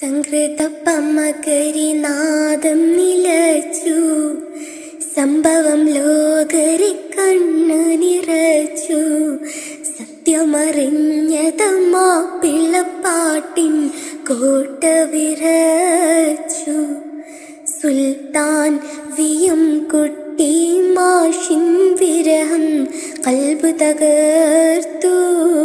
സംകൃതപ്പമ്മകരിനാദം നിലച്ചു സംഭവം ലോകരെ കണ്ണു നിറച്ചു സത്യമറിഞ്ഞതമ്മാ പിള്ളപ്പാട്ടിൻ കോട്ട വിറച്ചു സുൽത്താൻ വിയം കുട്ടി മാഷിൻ വിരഹം കൽബ് തകർത്തു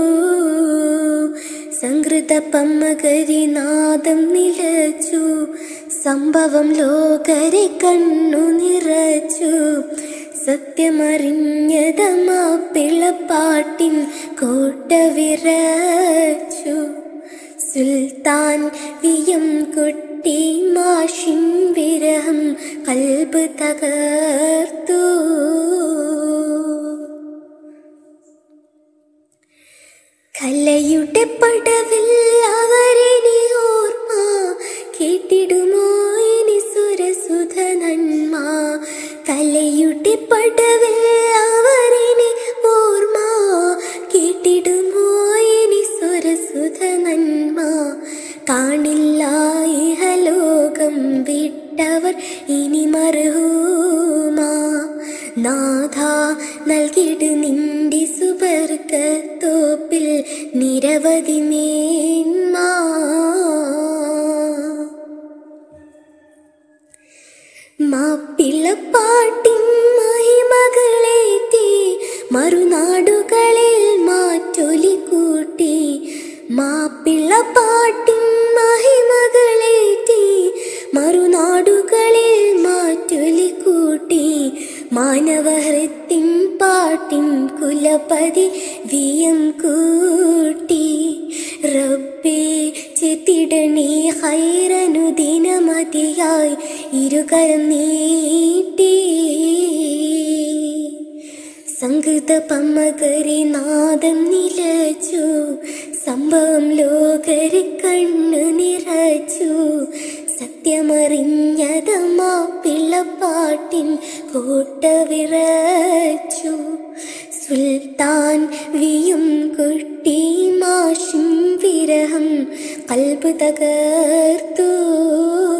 സംകൃത പമ്മകരിനാദം നിലച്ചു സംഭവം ലോകരെ കണ്ണു നിറച്ചു സത്യമറിഞ്ഞതമാ പിളപ്പാട്ടിൻ കോട്ട വിറച്ചു സുൽത്താൻ വിയം കുട്ടി മാഷിൻ വിരഹം കൽബ് തകർത്തു കലയുടെ പടവിൽ അവരിനി ഓർമ്മ കേട്ടിടുമോ ഇനി സുരസുധ നന്മ കലയുടെ പടവിൽ അവരിനി ഓർമ്മ കേട്ടിടുമോ ഇനി സുരസുധ നന്മ കാണില്ല ഇഹലോകം വിട്ടവർ ഇനി മറുഹൂമാ നാഥ നൽകിട് നിന്റെ സുബർക്കത്തോപ്പിൽ നിരവധി മേന്മ മാപ്പിളപ്പാട്ടിൻ മഹിമകളേറ്റി മറുനാടുകളിൽ മാറ്റൊലി കൂട്ടി മാപ്പിളപ്പാട്ടിൻ മഹിമകളേറ്റി മറുനാടുകളിൽ മാറ്റൊലി കൂട്ടി മാനവഹൃത്തിൻ പാട്ടിൻ കുലപതി വിയം കൂട്ടി റബ്ബേ ചെത്തിടണേ ഹൈറനുദിനമതിയായി ഇരുകരം നീട്ടി സംഗീത പമ്മകരി നാദം നിലച്ചു സംഭവം ലോകരെ കണ്ണു നിറച്ചു സത്യമറിഞ്ഞതമാ പിള്ളപ്പാട്ടിൻ കോട്ട വിറച്ചു സുൽത്താൻ വിയും കുട്ടി മാഷും വിരഹം കൽബ് തകർത്തു